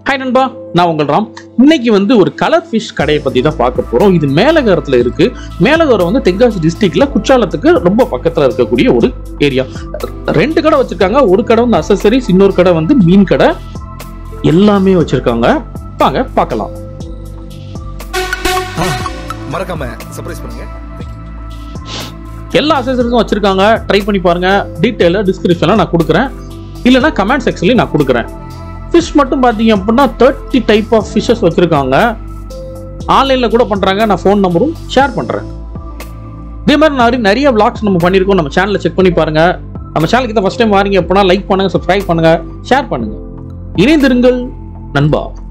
hi நண்பா நான் உங்கள் ராம் இன்னைக்கு வந்து ஒரு கலர் ஃபிஷ் கடையை பத்தி தான் பார்க்க போறோம் இது மேலகரத்துல இருக்கு மேலகரம் வந்து தென்காசி டிஸ்ட்ரிக்ட்ல குற்றாலத்துக்கு ரொம்ப பக்கத்துல இருக்கக்கூடிய ஒரு ஏரியா ரெண்டு கடை வச்சிருக்காங்க ஒரு கடை வந்து அசசரிஸ் இன்னொரு கடை வந்து மீன் கடை எல்லாமே வச்சிருக்காங்க வாங்க பார்க்கலாம் மறக்காம சர்ப்ரைஸ் பண்ணுங்க எல்லா அசசரிஸும் வச்சிருக்காங்க ட்ரை பண்ணி பாருங்க டீட்டெயில டிஸ்கிரிப்ஷன்ல நான் கொடுக்குறேன் இல்லைன்னா கமெண்ட் செக்ஷன்லயும் நான் கொடுக்குறேன் ஃபிஷ் மட்டும் பார்த்தீங்க அப்படின்னா தேர்ட்டி டைப் ஆஃப் ஃபிஷ்ஷஸ் வச்சிருக்காங்க ஆன்லைனில் கூட பண்ணுறாங்க நான் ஃபோன் நம்பரும் ஷேர் பண்ணுறேன் இதே மாதிரி நிறைய நிறைய vlogs நம்ம பண்ணியிருக்கோம் நம்ம சேனலை செக் பண்ணி பாருங்க நம்ம சேனலுக்கு தான் ஃபஸ்ட் டைம் வாரீங்க அப்படின்னா லைக் பண்ணுங்க சப்ஸ்கிரைப் பண்ணுங்க ஷேர் பண்ணுங்க இணைந்திருங்கள் நண்பா